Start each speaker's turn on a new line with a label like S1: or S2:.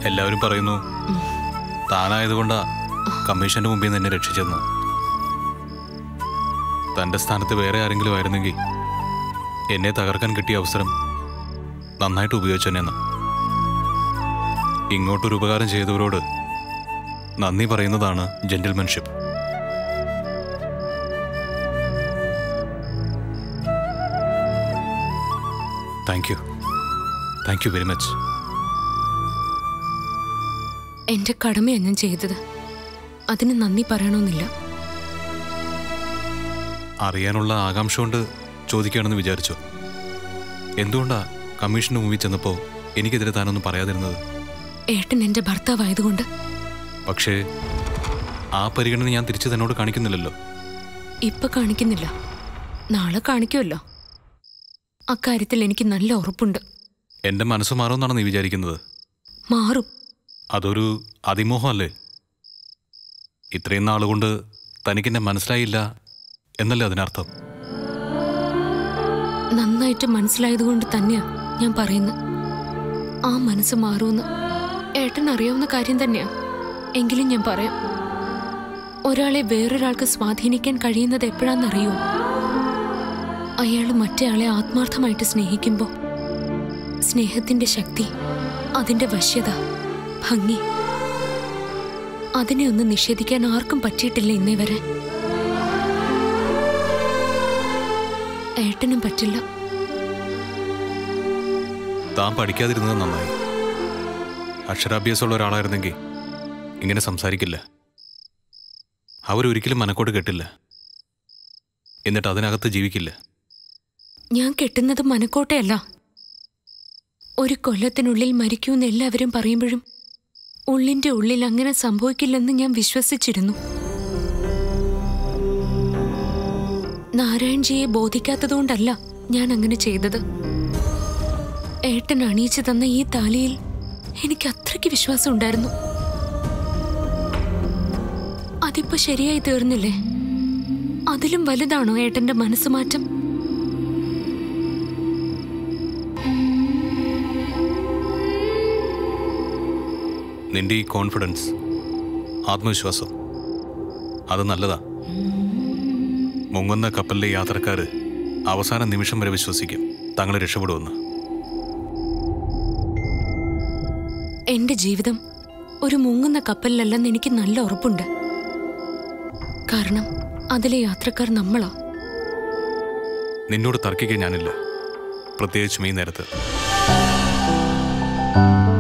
S1: എല്ലാവരും പറയുന്നു താനായതുകൊണ്ടാ കമ്മീഷന്റെ മുമ്പിൽ നിന്ന് എന്നെ രക്ഷിച്ചെന്ന് തന്റെ സ്ഥാനത്ത് വേറെ ആരെങ്കിലും ആയിരുന്നെങ്കിൽ എന്നെ തകർക്കാൻ കിട്ടിയ അവസരം നന്നായിട്ട് ഉപയോഗിച്ചെന്നെന്ന് ഇങ്ങോട്ടൊരു ഉപകാരം ചെയ്തവരോട് നന്ദി പറയുന്നതാണ് gentlemanship thank you thank you very much
S2: എന്റെ കടമയാണ് ഞാൻ ചെയ്തത് അതിന് നന്ദി പറയണമെന്നില്ല
S1: അറിയാനുള്ള ആകാംക്ഷ കൊണ്ട് ചോദിക്കുകയാണെന്ന് വിചാരിച്ചു എന്തുകൊണ്ടാ കമ്മീഷന് മുമ്പിൽ ചെന്നപ്പോൾ എനിക്കെതിരെ താനൊന്നും പറയാതിരുന്നത്
S2: ഏട്ടൻ എന്റെ ഭർത്താവായതുകൊണ്ട്
S1: പക്ഷേ ആ പരിഗണന ഞാൻ തിരിച്ചു തന്നോട് കാണിക്കുന്നില്ലല്ലോ
S2: ഇപ്പൊ കാണിക്കുന്നില്ല നാളെ കാണിക്കുമല്ലോ അക്കാര്യത്തിൽ എനിക്ക് നല്ല ഉറപ്പുണ്ട്
S1: എൻ്റെ മനസ്സ് മാറുമെന്നാണ് നീ വിചാരിക്കുന്നത്
S2: മാറും
S1: അതൊരു അതിമോഹമല്ലേ ഇത്രയും നാളുകൊണ്ട് തനിക്കെന്നെ മനസ്സിലായില്ല എന്നല്ലേ അതിനർത്ഥം
S2: നന്നായിട്ട് മനസ്സിലായതുകൊണ്ട് തന്നെയാ ഞാൻ പറയുന്നത് ആ മനസ്സ് മാറുമെന്ന് ഏട്ടൻ അറിയാവുന്ന കാര്യം തന്നെയാ എങ്കിലും ഞാൻ പറയാം ഒരാളെ വേറൊരാൾക്ക് സ്വാധീനിക്കാൻ കഴിയുന്നത് എപ്പോഴാണെന്നറിയോ അയാൾ മറ്റേയാളെ ആത്മാർത്ഥമായിട്ട് സ്നേഹിക്കുമ്പോൾ സ്നേഹത്തിന്റെ ശക്തി അതിന്റെ വശ്യത ഭംഗി അതിനെ ഒന്ന് നിഷേധിക്കാൻ ആർക്കും പറ്റിയിട്ടില്ല ഇന്നേ വരെ ഏട്ടനും പറ്റില്ല
S1: താൻ പഠിക്കാതിരുന്നത് നന്നായി അക്ഷരാഭ്യാസമുള്ള ഒരാളായിരുന്നെങ്കിൽ ഇങ്ങനെ സംസാരിക്കില്ല അവരൊരിക്കലും മനക്കോട്ട് കെട്ടില്ല എന്നിട്ട് അതിനകത്ത് ജീവിക്കില്ല
S2: ഞാൻ കെട്ടുന്നത് മനക്കോട്ടയല്ല ഒരു കൊല്ലത്തിനുള്ളിൽ മരിക്കൂന്ന് എല്ലാവരും പറയുമ്പോഴും ഉള്ളിന്റെ ഉള്ളിൽ അങ്ങനെ സംഭവിക്കില്ലെന്ന് ഞാൻ വിശ്വസിച്ചിരുന്നു നാരായൺജിയെ ബോധിക്കാത്തതുകൊണ്ടല്ല ഞാൻ അങ്ങനെ ചെയ്തത് ഏട്ടൻ അണിയിച്ചു തന്ന ഈ താലിയിൽ എനിക്ക് അത്രയ്ക്ക് വിശ്വാസം ഉണ്ടായിരുന്നു അതിപ്പോ ശരിയായി തീർന്നില്ലേ അതിലും വലുതാണോ ഏട്ടന്റെ മനസ്സുമാറ്റം
S1: നിന്റെ ഈ കോൺഫിഡൻസ് ആത്മവിശ്വാസം അത് നല്ലതാ മുങ്ങുന്ന കപ്പലിലെ യാത്രക്കാര് അവസാന നിമിഷം വരെ വിശ്വസിക്കും തങ്ങളെ രക്ഷപ്പെടുമെന്ന്
S2: എന്റെ ജീവിതം ഒരു മുങ്ങുന്ന കപ്പലിലല്ലെന്ന് എനിക്ക് നല്ല ഉറപ്പുണ്ട് കാരണം അതിലെ യാത്രക്കാർ നമ്മളാ
S1: നിന്നോട് തർക്കിക്കാൻ ഞാനില്ല പ്രത്യേകിച്ചും ഈ നേരത്ത്